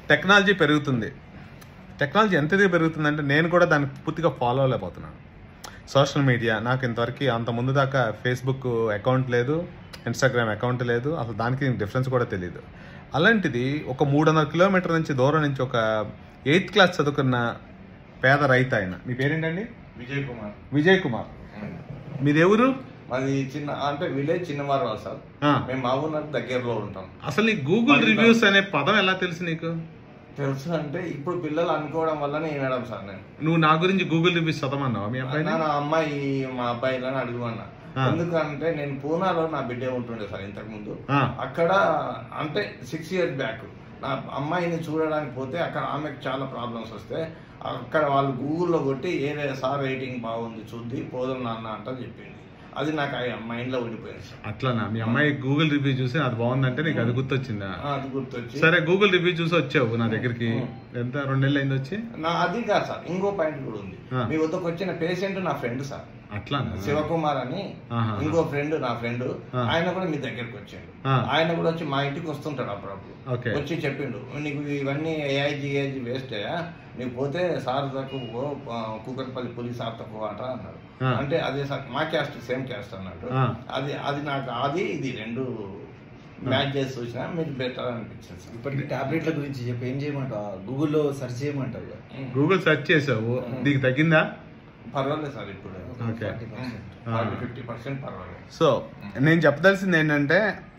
Technology పెరుగుతుంది technology ఎంత ఎదిగి పెరుగుతుందంటే నేను కూడా దాన్ని పూర్తిగా ఫాలో అవ్వలేకపోతున్నాను సోషల్ మీడియా నాకు ఇంతవరకు అంత ముందు దాకా ఫేస్బుక్ అకౌంట్ లేదు ఇన్స్టాగ్రామ్ అకౌంట్ లేదు అసలు దానికి డిఫరెన్స్ కూడా తెలియదు అలాంటిది ఒక మూడు వందల కిలోమీటర్ నుంచి దూరం నుంచి ఒక ఎయిత్ క్లాస్ చదువుకున్న పేద రైతు ఆయన మీ పేరేంటండి విజయ్ కుమార్ విజయ్ కుమార్ మీది ఎవరు మాది చిన్న అంటే విలేజ్ చిన్నవారు సార్ ఆ. మేము మహబూబ్నగర్ దగ్గరలో ఉంటాం అసలు ఈ గూగుల్ రివ్యూస్ అనే పదం ఎలా తెలుసు నీకు తెలుసు అంటే ఇప్పుడు పిల్లలు అనుకోవడం వల్లనే వినడం సార్ నేను నువ్వు నా గురించి గూగుల్ రివ్యూస్ చదవమన్నావా మీ అబ్బాయిని నా అమ్మాయి మా అబ్బాయిలని అడుగుమన్నా ఆ. ఎందుకంటే నేను పూనాలో నా బిడ్డే ఉంటుండే సార్ ఇంతకు ముందు ఆ. అక్కడ అంటే సిక్స్ ఇయర్స్ బ్యాక్ నా అమ్మాయిని చూడడానికి పోతే అక్కడ ఆమెకు చాలా ప్రాబ్లమ్స్ వస్తే అక్కడ వాళ్ళు గూగుల్లో కొట్టి ఏ సార్ రేటింగ్ బాగుంది చూద్ది పోదాం నాన్న అంట చెప్పింది అది నాకు ఆ మైండ్లో ఉండిపోయింది సార్ అట్లానా మీ అమ్మాయి గూగుల్ రివ్యూ చూసి అది బాగుందంటే నీకు అది గుర్తొచ్చిందా ఆ, అది గుర్తొచ్చి సరే గూగుల్ రివ్యూ చూసి వచ్చావు నా దగ్గరికి ఎంత రెండు నెలలు అయింది వచ్చి నా అది కాదు సార్ ఇంకో పాయింట్ కూడా ఉంది ఆ. మీ వద్దకు వచ్చిన పేషెంట్ నా ఫ్రెండ్ సార్ అట్లానా శివకుమార్ అని ఆహా. ఇంకో ఫ్రెండ్ నా ఫ్రెండ్ ఆ. ఆయన కూడా మీ దగ్గరికి వచ్చాడు ఆ. ఆయన కూడా వచ్చి మా ఇంటికి వస్తుంటాడు అప్పుడప్పుడు ఓకే. వచ్చి చెప్పిండు నీకు ఇవన్నీ ఏఐజీ ఏఐజీ వేస్ట్ నీకు పోతే సార్ తక్కువ కుక్కరపల్లి పులి సార్ తక్కువ అంట అన్నాడు ఆ. అంటే అదే సార్ మా క్యాస్ట్ సేమ్ క్యాస్ట్ అన్నాడు ఆ. అది అది నాకు అది ఇది రెండు మ్యాచ్ చేసి చూసినా మీకు బెటర్ అనిపించింది సార్ ఇప్పటికి టాబ్లెట్ల గురించి చెప్పి ఏం చేయమంటావు గూగుల్లో సెర్చ్ చేయమంటావు ఇక. గూగుల్ సెర్చ్ చేసావు నీకు తగ్గిందా పర్వాలేదు సార్ ఇప్పుడు ఓకే. ఫార్టీ ఫిఫ్టీ పర్సెంట్ పర్వాలేదు సో నేను చెప్పదలసింది ఏంటంటే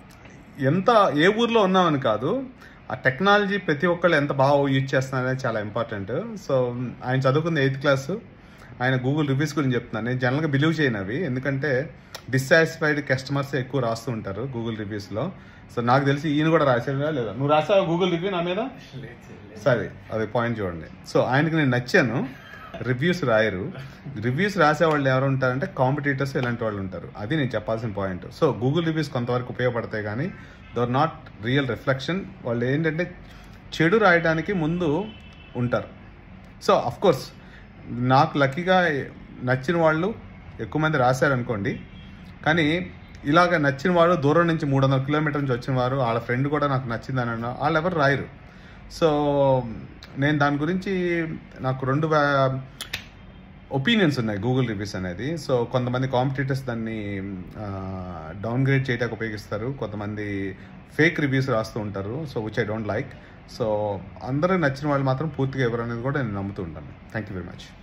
ఎంత ఏ ఊర్లో ఉన్నామని కాదు ఆ టెక్నాలజీ ప్రతి ఒక్కళ్ళు ఎంత బాగా యూజ్ చేస్తున్నారనేది చాలా ఇంపార్టెంట్ సో ఆయన చదువుకుంది ఎయిత్ క్లాస్ ఆయన గూగుల్ రివ్యూస్ గురించి చెప్తున్నాను నేను జనరల్గా బిలీవ్ చేయను అవి ఎందుకంటే డిస్సాటిస్ఫైడ్ కస్టమర్స్ ఎక్కువ రాస్తూ ఉంటారు గూగుల్ రివ్యూస్లో సో నాకు తెలిసి ఈయన కూడా రాసాడా లేదా నువ్వు రాసావా గూగుల్ రివ్యూ నా మీద సరే అది పాయింట్ చూడండి సో ఆయనకి నేను నచ్చాను రివ్యూస్ రాయరు రివ్యూస్ రాసే వాళ్ళు ఎవరు ఉంటారంటే కాంపిటీటర్స్ ఇలాంటి వాళ్ళు ఉంటారు అది నేను చెప్పాల్సిన పాయింట్ సో గూగుల్ రివ్యూస్ కొంతవరకు ఉపయోగపడతాయి కానీ దర్ నాట్ రియల్ రిఫ్లెక్షన్ వాళ్ళు ఏంటంటే చెడు రాయడానికి ముందు ఉంటారు సో అఫ్ కోర్స్ నాకు లక్కీగా నచ్చిన వాళ్ళు ఎక్కువ మంది రాశారనుకోండి కానీ ఇలాగ నచ్చిన వాడు దూరం నుంచి మూడు వందల కిలోమీటర్ నుంచి వచ్చిన వారు వాళ్ళ ఫ్రెండ్ కూడా నాకు నచ్చిందని అన్న వాళ్ళు ఎవరు రాయరు సో నేను దాని గురించి నాకు రెండు ఒపీనియన్స్ ఉన్నాయి గూగుల్ రివ్యూస్ అనేది సో కొంతమంది కాంపిటీటర్స్ దాన్ని డౌన్ గ్రేడ్ చేయడానికి ఉపయోగిస్తారు కొంతమంది ఫేక్ రివ్యూస్ రాస్తూ ఉంటారు so which I don't like so అందరూ నచ్చిన వాళ్ళు మాత్రం పూర్తిగా ఎవరు అనేది కూడా నేను నమ్ముతూ ఉంటాను థ్యాంక్ యూ వెరీ మచ్